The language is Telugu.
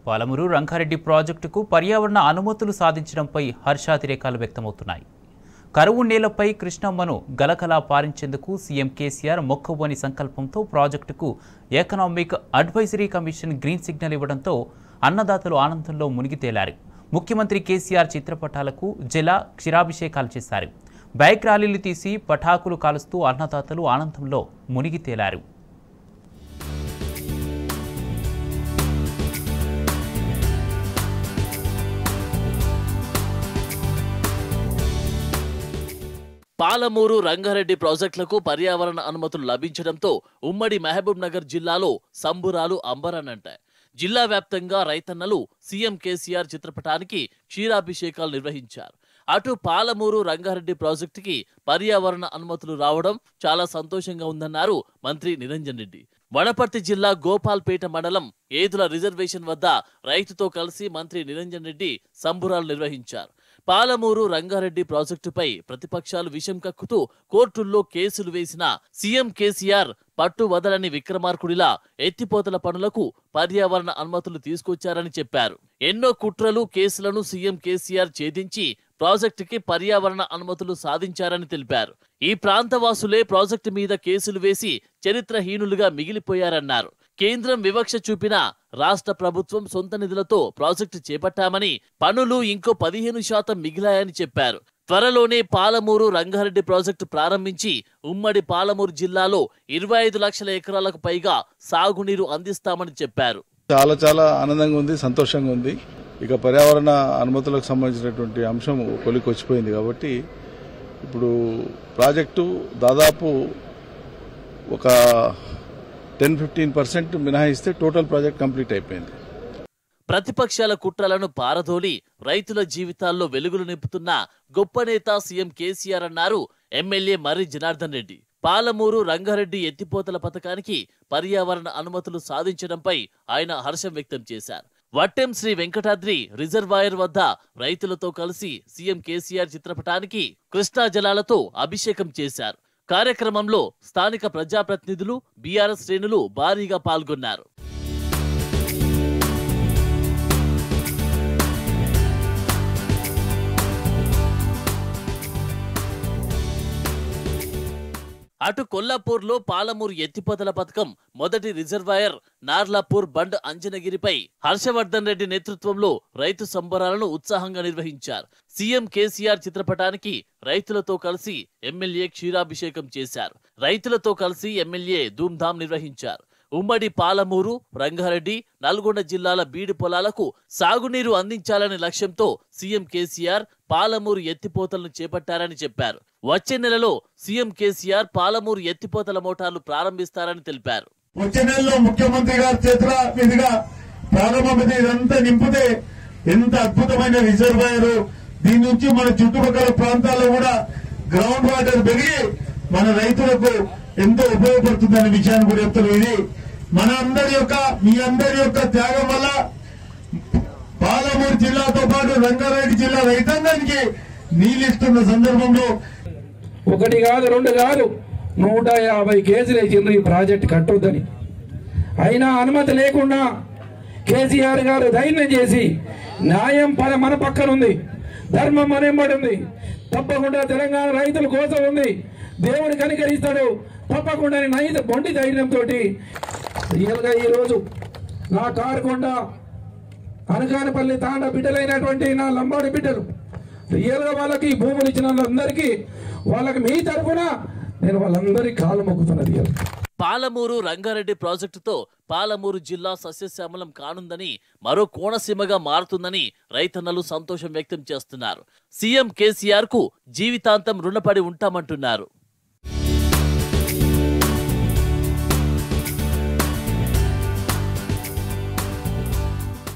పాలమూరు రంగారెడ్డి ప్రాజెక్టుకు పర్యావరణ అనుమతులు సాధించడంపై హర్షాతిరేకాలు వ్యక్తమవుతున్నాయి కరువు నేలపై కృష్ణమ్మను గలకలా పారించేందుకు సీఎం కేసీఆర్ మొక్కవోని సంకల్పంతో ప్రాజెక్టుకు economic advisory commission green signal ఇవ్వడంతో అన్నదాతలు ఆనందంలో మునిగి తేలారు ముఖ్యమంత్రి కేసీఆర్ చిత్రపటాలకు జల క్షీరాభిషేకాలు చేశారు బైక్ ర్యాలీలు తీసి పటాకులు కాలుస్తూ అన్నదాతలు ఆనందంలో మునిగి తేలారు పాలమూరు రంగారెడ్డి ప్రాజెక్టులకు పర్యావరణ అనుమతులు లభించడంతో ఉమ్మడి మహబూబ్ నగర్ జిల్లాలో సంబురాలు అంబరనంటాయి జిల్లా వ్యాప్తంగా రైతన్నలు సీఎం కేసీఆర్ చిత్రపటానికి క్షీరాభిషేకాలు నిర్వహించారు అటు పాలమూరు రంగారెడ్డి ప్రాజెక్టుకి పర్యావరణ అనుమతులు రావడం చాలా సంతోషంగా ఉందన్నారు మంత్రి నిరంజన్ రెడ్డి వనపర్తి జిల్లా గోపాల్పేట మండలం ఏదుల రిజర్వేషన్ వద్ద రైతుతో కలిసి మంత్రి నిరంజన్ రెడ్డి సంబురాలు నిర్వహించారు పాలమూరు రంగారెడ్డి ప్రాజెక్టుపై ప్రతిపక్షాలు విషం కక్కుతూ కోర్టుల్లో కేసులు వేసిన సీఎం కేసీఆర్ పట్టు వదలని విక్రమార్కుడిలా ఎత్తిపోతల పనులకు పర్యావరణ అనుమతులు తీసుకొచ్చారని చెప్పారు ఎన్నో కుట్రలు కేసులను సీఎం కేసీఆర్ ఛేదించి ప్రాజెక్టుకి పర్యావరణ అనుమతులు సాధించారని తెలిపారు ఈ ప్రాంతవాసులే ప్రాజెక్టు మీద కేసులు వేసి చరిత్రహీనులుగా మిగిలిపోయారన్నారు కేంద్రం వివక్ష చూపిన రాష్ట్ర ప్రభుత్వం సొంత నిధులతో ప్రాజెక్టు చేపట్టామని పనులు ఇంకో పదిహేను శాతం మిగిలాయని చెప్పారు త్వరలోనే పాలమూరు రంగారెడ్డి ప్రాజెక్టు ప్రారంభించి ఉమ్మడి పాలమూరు జిల్లాలో ఇరవై ఐదు లక్షల ఎకరాలకు పైగా సాగునీరు అందిస్తామని చెప్పారు చాలా చాలా ఆనందంగా ఉంది సంతోషంగా ఉంది ఇక పర్యావరణ అనుమతులకు సంబంధించినటువంటి అంశం కొలికి వచ్చిపోయింది కాబట్టి ఇప్పుడు ప్రాజెక్టు దాదాపు ఒక టెన్ ఫిఫ్టీన్ పర్సెంట్ మినహాయిస్తే టోటల్ ప్రాజెక్ట్ కంప్లీట్ అయిపోయింది ప్రతిపక్షాల కుట్రలను పారదోలి రైతుల జీవితాల్లో వెలుగులు నింపుతున్న గొప్ప నేత సీఎం కేసీఆర్ అన్నారు ఎమ్మెల్యే మర్రి జనార్దన్ రెడ్డి పాలమూరు రంగారెడ్డి ఎత్తిపోతల పథకానికి పర్యావరణ అనుమతులు సాధించడంపై ఆయన హర్షం వ్యక్తం చేశారు వట్టెం శ్రీ వెంకటాద్రి రిజర్వాయర్ వద్ద రైతులతో కలిసి సీఎం కేసీఆర్ చిత్రపటానికి కృష్ణా జలాలతో అభిషేకం చేశారు కార్యక్రమంలో స్థానిక ప్రజాప్రతినిధులు బీఆర్ఎస్ శ్రేణులు భారీగా పాల్గొన్నారు అటు కొల్లాపూర్లో పాలమూరు ఎత్తిపోతల పథకం మొదటి రిజర్వాయర్ నార్లాపూర్ బండ్ అంజనగిరిపై హర్షవర్ధన్ రెడ్డి నేతృత్వంలో రైతు సంబరాలను ఉత్సాహంగా నిర్వహించారు సీఎం కేసీఆర్ చిత్రపటానికి రైతులతో కలిసి ఎమ్మెల్యే క్షీరాభిషేకం చేశారు రైతులతో కలిసి ఎమ్మెల్యే ధూమ్ధాం నిర్వహించారు ఉమ్మడి పాలమూరు రంగారెడ్డి నల్గొండ జిల్లాల బీడు పొలాలకు సాగునీరు అందించాలనే లక్ష్యంతో సీఎం కేసీఆర్ పాలమూరు ఎత్తిపోతలను చేపట్టారని చెప్పారు వచ్చే నెలలో సీఎం కేసీఆర్ పాలమూరు ఎత్తిపోతల మోటార్లు ప్రారంభిస్తారని తెలిపారు వచ్చే నెలలో ముఖ్యమంత్రి గారి చేతుల మీదుగా ప్రారంభమైతే ఇదంతా నింపితే ఎంత అద్భుతమైన రిజర్వాయర్ దీని నుంచి మన చుట్టుపక్కల ప్రాంతాల్లో కూడా గ్రౌండ్ వాటర్ పెరిగి మన రైతులకు ఎంతో ఉపయోగపడుతుందనే విషయాన్ని కూడా చెప్తున్నారు ఇది మన అందరి యొక్క మీ అందరి యొక్క త్యాగం వల్ల పాలమూరు జిల్లాతో పాటు రంగారెడ్డి జిల్లా రైతాంగానికి నీళ్ళిస్తున్న సందర్భంలో ఒకటి కాదు రెండు కాదు నూట యాభై కేజీలు వేసిండ్రు ఈ ప్రాజెక్ట్ కట్టొద్దని అయినా అనుమతి లేకుండా కేసీఆర్ గారు ధైర్యం చేసి న్యాయం పద మన పక్కన ఉంది ధర్మం మనెంబడి ఉంది తప్పకుండా తెలంగాణ రైతుల కోసం ఉంది దేవుడు కనికరిస్తాడు తప్పకుండా నైత మొండి ధైర్యంతో రియల్గా ఈరోజు నా కారుకొండ అనకానపల్లి తాండ బిడ్డలైనటువంటి నా లంబాడి బిడ్డలు రియల్గా వాళ్ళకి ఈ భూములు ఇచ్చిన వాళ్ళందరికీ వాళ్ళకి మీ తరఫున నేను వాళ్ళందరికీ కాలు మొక్కుతున్నా రియల్ పాలమూరు రంగారెడ్డి ప్రాజెక్టుతో పాలమూరు జిల్లా సస్యశ్యామలం కానుందని మరో కోనసీమగా మారుతుందని రైతన్నలు సంతోషం వ్యక్తం చేస్తున్నారు సీఎం కేసీఆర్ కు జీవితాంతం రుణపడి ఉంటామంటున్నారు